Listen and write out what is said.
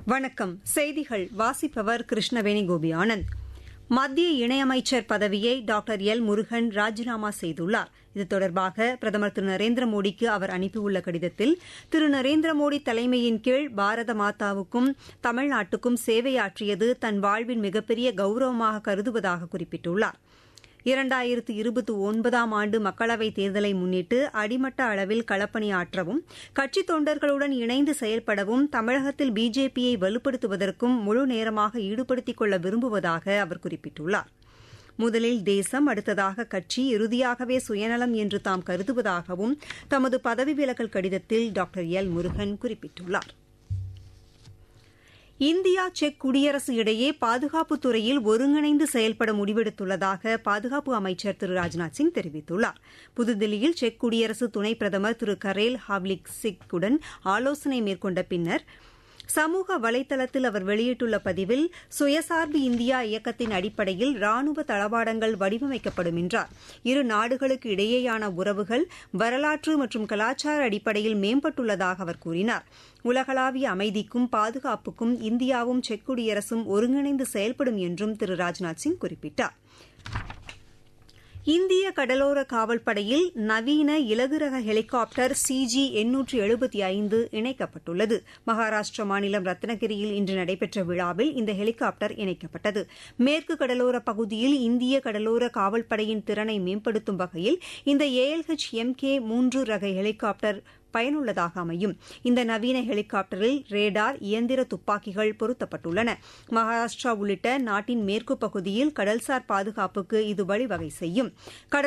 வணக்கம் செய்திகள் வாசிப்பவர் கிருஷ்ணவேணி கோபி ஆனந்த் மத்திய இணையமைச்சர் பதவியை டாக்டர் எல் முருகன் ராஜினாமா செய்துள்ளார் இது தொடர்பாக பிரதமர் திரு நரேந்திர மோடிக்கு அவர் அனுப்பியுள்ள கடிதத்தில் திரு நரேந்திர மோடி தலைமையின் கீழ் பாரத மாதாவுக்கும் தமிழ்நாட்டுக்கும் சேவையாற்றியது தன் வாழ்வின் மிகப்பெரிய கௌரவமாக கருதுவதாக குறிப்பிட்டுள்ளார் இரண்டாயிரத்து இருபத்தி ஒன்பதாம் ஆண்டு மக்களவைத் தேர்தலை முன்னிட்டு அடிமட்ட அளவில் களப்பணியாற்றவும் கட்சித் தொண்டர்களுடன் இணைந்து செயல்படவும் தமிழகத்தில் பிஜேபியை வலுப்படுத்துவதற்கும் முழு நேரமாக ஈடுபடுத்திக் கொள்ள விரும்புவதாக அவர் குறிப்பிட்டுள்ளார் முதலில் தேசம் அடுத்ததாக கட்சி இறுதியாகவே சுயநலம் என்று தாம் கருதுவதாகவும் தமது பதவி விலகல் கடிதத்தில் டாக்டர் எல் முருகன் குறிப்பிட்டுள்ளாா் இந்தியா செக் குடியரசு இடையே பாதுகாப்புத் துறையில் ஒருங்கிணைந்து செயல்பட முடிவெடுத்துள்ளதாக பாதுகாப்பு அமைச்சர் திரு ராஜ்நாத் சிங் தெரிவித்துள்ளார் புதுதில்லியில் செக் குடியரசு துணைப் பிரதமர் திரு கரேல் ஹாவ்லிக் சிக்குடன் ஆலோசனை மேற்கொண்ட பின்னர் சமூக வலைதளத்தில் அவர் வெளியிட்டுள்ள பதிவில் சுயசார்பு இந்தியா இயக்கத்தின் அடிப்படையில் ராணுவ தளவாடங்கள் வடிவமைக்கப்படும் என்றார் இரு நாடுகளுக்கு இடையேயான உறவுகள் வரலாற்று மற்றும் கலாச்சார அடிப்படையில் மேம்பட்டுள்ளதாக அவர் கூறினார் உலகளாவிய அமைதிக்கும் பாதுகாப்புக்கும் இந்தியாவும் செக் குடியரசும் ஒருங்கிணைந்து செயல்படும் என்றும் திரு ராஜ்நாத் சிங் குறிப்பிட்டார் இந்திய கடலோர காவல்படையில் நவீன இலகு ரக ஹெலிகாப்டர் சிஜி எண்ணூற்று எழுபத்தி ஐந்து இணைக்கப்பட்டுள்ளது மகாராஷ்டிர மாநிலம் ரத்னகிரியில் இன்று நடைபெற்ற விழாவில் இந்த ஹெலிகாப்டர் இணைக்கப்பட்டது மேற்கு கடலோர பகுதியில் இந்திய கடலோர காவல்படையின் திறனை மேம்படுத்தும் வகையில் இந்த ஏஎல்ஹெச் எம் கே மூன்று ரக ஹெலிகாப்டர் பயனுள்ளதாக அமையும் இந்த நவீன ஹெலிகாப்டரில் ரேடார் இயந்திர துப்பாக்கிகள் பொருத்தப்பட்டுள்ளன மகாராஷ்டிரா உள்ளிட்ட நாட்டின் மேற்கு பகுதியில் கடல்சார் பாதுகாப்புக்கு இது வழிவகை செய்யும்